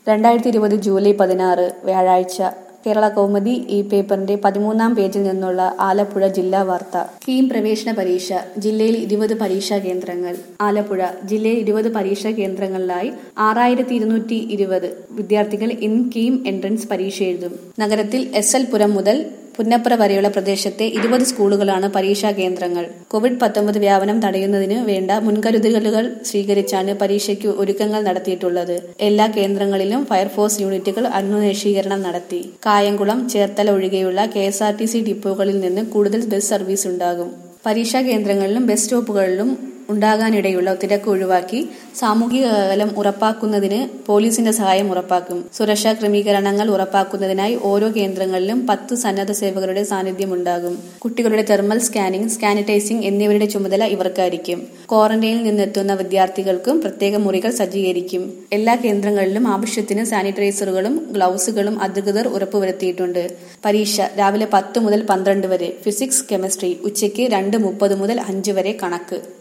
രണ്ടായിരത്തി ഇരുപത് ജൂലൈ പതിനാറ് വ്യാഴാഴ്ച കേരള കൗമുദി ഈ പേപ്പറിന്റെ പതിമൂന്നാം പേജിൽ നിന്നുള്ള ആലപ്പുഴ ജില്ലാ വാർത്ത കീം പ്രവേശന പരീക്ഷ ജില്ലയിൽ ഇരുപത് പരീക്ഷാ കേന്ദ്രങ്ങൾ ആലപ്പുഴ ജില്ലയിൽ ഇരുപത് പരീക്ഷാ കേന്ദ്രങ്ങളിലായി ആറായിരത്തി ഇരുന്നൂറ്റി ഇരുപത് വിദ്യാർത്ഥികൾ ഇൻ കീം എൻട്രൻസ് പരീക്ഷ എഴുതും നഗരത്തിൽ എസ് എൽ പുരം മുതൽ പുന്നപ്പുറ വരെയുള്ള പ്രദേശത്തെ ഇരുപത് സ്കൂളുകളാണ് പരീക്ഷാ കേന്ദ്രങ്ങൾ കോവിഡ് പത്തൊമ്പത് വ്യാപനം തടയുന്നതിന് വേണ്ട മുൻകരുതലുകൾ സ്വീകരിച്ചാണ് പരീക്ഷയ്ക്ക് ഒരുക്കങ്ങൾ നടത്തിയിട്ടുള്ളത് എല്ലാ കേന്ദ്രങ്ങളിലും ഫയർഫോഴ്സ് യൂണിറ്റുകൾ അന്വേഷീകരണം നടത്തി കായംകുളം ചേർത്തല ഒഴികെയുള്ള K S R T C ഡിപ്പോകളിൽ നിന്ന് കൂടുതൽ ബസ് സർവീസ് ഉണ്ടാകും പരീക്ഷാ കേന്ദ്രങ്ങളിലും ബസ് സ്റ്റോപ്പുകളിലും ഉണ്ടാകാനിടയുള്ള തിരക്ക് ഒഴിവാക്കി സാമൂഹിക അകലം ഉറപ്പാക്കുന്നതിന് പോലീസിന്റെ സഹായം ഉറപ്പാക്കും സുരക്ഷാ ക്രമീകരണങ്ങൾ ഉറപ്പാക്കുന്നതിനായി ഓരോ കേന്ദ്രങ്ങളിലും പത്ത് സന്നദ്ധ സേവകരുടെ സാന്നിധ്യം ഉണ്ടാകും കുട്ടികളുടെ തെർമൽ സ്കാനിംഗ് സാനിറ്റൈസിംഗ് എന്നിവരുടെ ചുമതല ഇവർക്കായിരിക്കും ക്വാറന്റൈനിൽ നിന്നെത്തുന്ന വിദ്യാർത്ഥികൾക്കും പ്രത്യേക മുറികൾ സജ്ജീകരിക്കും എല്ലാ കേന്ദ്രങ്ങളിലും ആവശ്യത്തിന് സാനിറ്റൈസറുകളും ഗ്ലൗസുകളും അധികൃതർ ഉറപ്പുവരുത്തിയിട്ടുണ്ട് പരീക്ഷ രാവിലെ പത്ത് മുതൽ പന്ത്രണ്ട് വരെ ഫിസിക്സ് കെമിസ്ട്രി ഉച്ചയ്ക്ക് രണ്ട് മുപ്പത് മുതൽ അഞ്ച് വരെ കണക്ക്